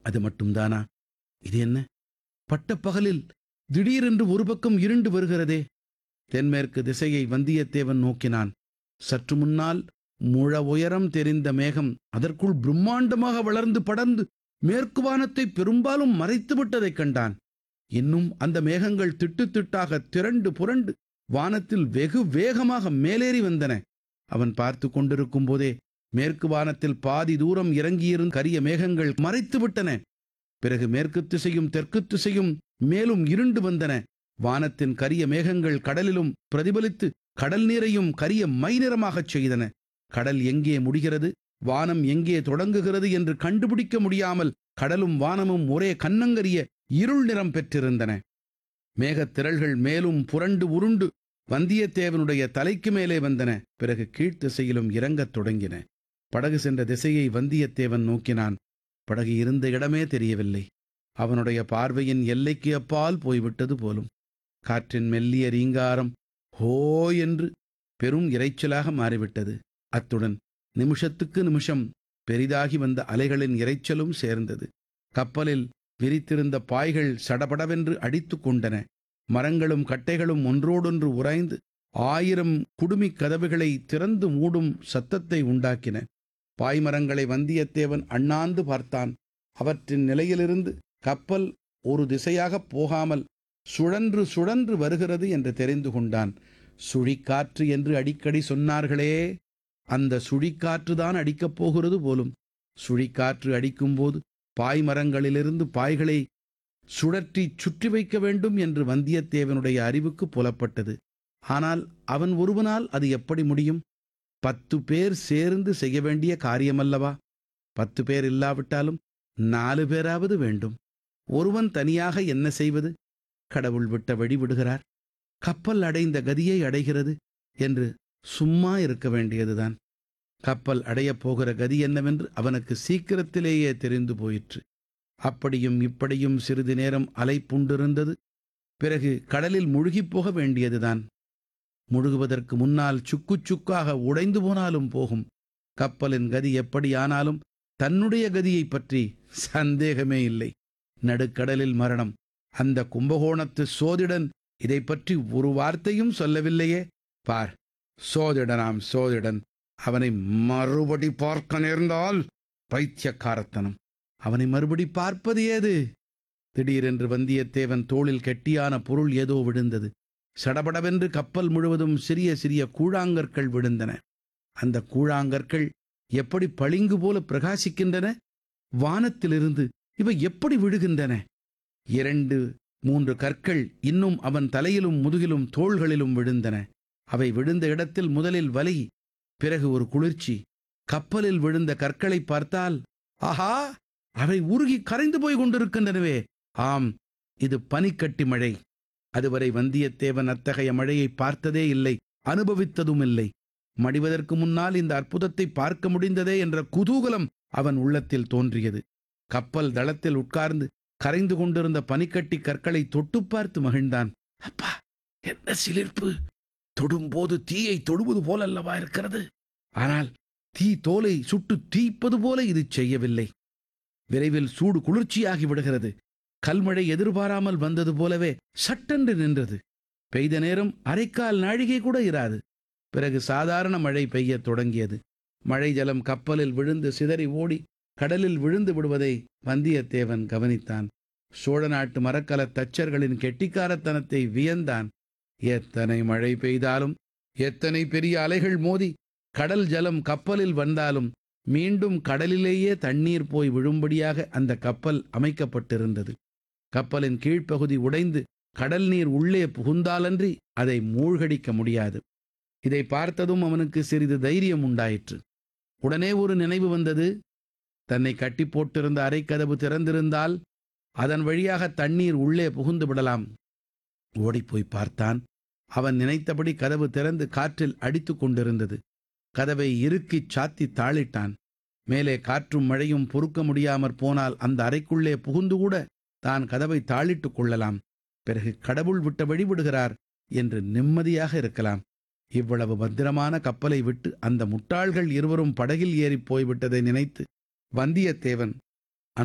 அது மட்டும்தானா இது என்ன பட்டப்பகலில் திடீரென்று ஒரு பக்கம் இருண்டு வருகிறதே தென்மேற்கு திசையை வந்தியத்தேவன் நோக்கினான் சற்று முன்னால் முழ உயரம் தெரிந்த மேகம் அதற்குள் பிரம்மாண்டமாக வளர்ந்து படர்ந்து மேற்கு வானத்தை பெரும்பாலும் மறைத்து விட்டதைக் கண்டான் இன்னும் அந்த மேகங்கள் திட்டு திட்டாக திரண்டு புரண்டு வானத்தில் வெகு வேகமாக மேலேறி வந்தன அவன் பார்த்து கொண்டிருக்கும் போதே மேற்கு வானத்தில் பாதி தூரம் இறங்கியிருந்த கரிய மேகங்கள் மறைத்து விட்டன பிறகு மேற்கு திசையும் தெற்கு திசையும் மேலும் இருண்டு வந்தன வானத்தின் கரிய மேகங்கள் கடலிலும் பிரதிபலித்து கடல் நீரையும் கரிய மை நிறமாகச் செய்தன கடல் எங்கே முடிகிறது வானம் எங்கே தொடங்குகிறது என்று கண்டுபிடிக்க முடியாமல் கடலும் வானமும் ஒரே கன்னங்கரிய இருள் நிறம் பெற்றிருந்தன மேகத் திரள்கள் மேலும் புரண்டு உருண்டு வந்தியத்தேவனுடைய தலைக்கு மேலே வந்தன பிறகு கீழ்த்திசையிலும் இறங்கத் தொடங்கின படகு சென்ற திசையை வந்தியத்தேவன் நோக்கினான் படகு இருந்த இடமே தெரியவில்லை அவனுடைய பார்வையின் எல்லைக்கு அப்பால் போய்விட்டது போலும் காற்றின் மெல்லிய ரீங்காரம் ஹோ என்று பெரும் இரைச்சலாக மாறிவிட்டது அத்துடன் நிமிஷத்துக்கு நிமிஷம் பெரிதாகி வந்த அலைகளின் இரைச்சலும் சேர்ந்தது கப்பலில் விரித்திருந்த பாய்கள் சடபடவென்று அடித்து கொண்டன மரங்களும் கட்டைகளும் ஒன்றோடொன்று உராய்ந்து ஆயிரம் குடுமிக் கதவுகளை திறந்து மூடும் சத்தத்தை உண்டாக்கின பாய்மரங்களை வந்தியத்தேவன் அண்ணாந்து பார்த்தான் அவற்றின் நிலையிலிருந்து கப்பல் ஒரு திசையாகப் போகாமல் சுழன்று சுழன்று வருகிறது என்று தெரிந்து கொண்டான் சுழிக்காற்று என்று அடிக்கடி சொன்னார்களே அந்த சுழிக்காற்றுதான் அடிக்கப் போகிறது போலும் சுழிக்காற்று அடிக்கும்போது பாய்மரங்களிலிருந்து பாய்களை சுழற்றி சுற்றி வைக்க வேண்டும் என்று வந்தியத்தேவனுடைய அறிவுக்கு புலப்பட்டது ஆனால் அவன் ஒருவனால் அது எப்படி முடியும் பத்து பேர் சேர்ந்து செய்ய வேண்டிய காரியமல்லவா பத்து பேர் இல்லாவிட்டாலும் நாலு பேராவது வேண்டும் ஒருவன் தனியாக என்ன செய்வது கடவுள் விட்ட வழி விடுகிறார் கப்பல் அடைந்த கதியை அடைகிறது என்று சும்மா இருக்க வேண்டியதுதான் கப்பல் அடையப் போகிற கதி என்னவென்று அவனுக்கு சீக்கிரத்திலேயே தெரிந்து போயிற்று அப்படியும் இப்படியும் சிறிது நேரம் அலை புண்டிருந்தது பிறகு கடலில் முழுகிப் போக வேண்டியதுதான் முழுகுவதற்கு முன்னால் சுக்கு சுக்காக உடைந்து போனாலும் போகும் கப்பலின் கதி எப்படியானாலும் தன்னுடைய கதியைப் பற்றி சந்தேகமே இல்லை நடுக்கடலில் மரணம் அந்த கும்பகோணத்து சோதிடன் இதை பற்றி ஒரு வார்த்தையும் சொல்லவில்லையே பார் சோதிடனாம் சோதிடன் அவனை மறுபடி பார்க்க நேர்ந்தால் பைத்தியக்காரத்தனம் அவனை மறுபடி பார்ப்பது ஏது திடீரென்று வந்தியத்தேவன் தோளில் கெட்டியான பொருள் ஏதோ விழுந்தது சடபடவென்று கப்பல் முழுவதும் சிறிய சிறிய கூழாங்கற்கள் விழுந்தன அந்த கூழாங்கற்கள் எப்படி பளிங்கு போல பிரகாசிக்கின்றன வானத்திலிருந்து இவை எப்படி விழுகின்றன இரண்டு மூன்று கற்கள் இன்னும் அவன் தலையிலும் முதுகிலும் தோள்களிலும் விழுந்தன அவை விழுந்த இடத்தில் முதலில் வலி பிறகு ஒரு குளிர்ச்சி கப்பலில் விழுந்த கற்களை பார்த்தால் ஆஹா அவை உருகி கரைந்து போய் கொண்டிருக்கின்றனவே ஆம் இது பனிக்கட்டி மழை அதுவரை வந்தியத்தேவன் அத்தகைய மழையை பார்த்ததே இல்லை அனுபவித்ததும் இல்லை மடிவதற்கு முன்னால் இந்த அற்புதத்தை பார்க்க முடிந்ததே என்ற குதூகலம் அவன் உள்ளத்தில் தோன்றியது கப்பல் தளத்தில் உட்கார்ந்து கரைந்து கொண்டிருந்த பனிக்கட்டி கற்களை தொட்டு பார்த்து மகிழ்ந்தான் அப்பா என்ன சிலிர்ப்பு தொடும்போது தீயை தொடுவது போலல்லவா இருக்கிறது ஆனால் தீ தோலை சுட்டு தீப்பது போல இது செய்யவில்லை விரைவில் சூடு குளிர்ச்சியாகி விடுகிறது கல்மழை எதிர்பாராமல் வந்தது போலவே சட்டென்று நின்றது பெய்த நேரம் அரைக்கால் நாழிகை கூட இராது பிறகு சாதாரண மழை பெய்யத் தொடங்கியது மழை ஜலம் கப்பலில் விழுந்து சிதறி ஓடி கடலில் விழுந்து விடுவதை வந்தியத்தேவன் கவனித்தான் சோழ நாட்டு மரக்கலத் தச்சர்களின் கெட்டிக்காரத்தனத்தை வியந்தான் எத்தனை மழை பெய்தாலும் எத்தனை பெரிய அலைகள் மோதி கடல் ஜலம் கப்பலில் வந்தாலும் மீண்டும் கடலிலேயே தண்ணீர் போய் விழும்படியாக அந்த கப்பல் அமைக்கப்பட்டிருந்தது கப்பலின் கீழ்ப்பகுதி உடைந்து கடல் நீர் உள்ளே புகுந்தாலன்றி அதை மூழ்கடிக்க முடியாது இதை பார்த்ததும் அவனுக்கு சிறிது தைரியம் உண்டாயிற்று உடனே ஒரு நினைவு வந்தது தன்னை கட்டி போட்டிருந்த அறைக்கதவு திறந்திருந்தால் அதன் வழியாக தண்ணீர் உள்ளே புகுந்து விடலாம் ஓடிப்போய் பார்த்தான் அவன் நினைத்தபடி கதவு திறந்து காற்றில் அடித்து கொண்டிருந்தது கதவை இறுக்கிச் சாத்தி தாளிட்டான் மேலே காற்றும் மழையும் பொறுக்க முடியாமற் போனால் அந்த அறைக்குள்ளே புகுந்து கூட தான் கதவை தாளிட்டுக் கொள்ளலாம் பிறகு கடவுள் விட்ட வழிவிடுகிறார் என்று நிம்மதியாக இருக்கலாம் இவ்வளவு பத்திரமான கப்பலை விட்டு அந்த முட்டாள்கள் இருவரும் படகில் ஏறிப் போய்விட்டதை நினைத்து வந்தியத்தேவன்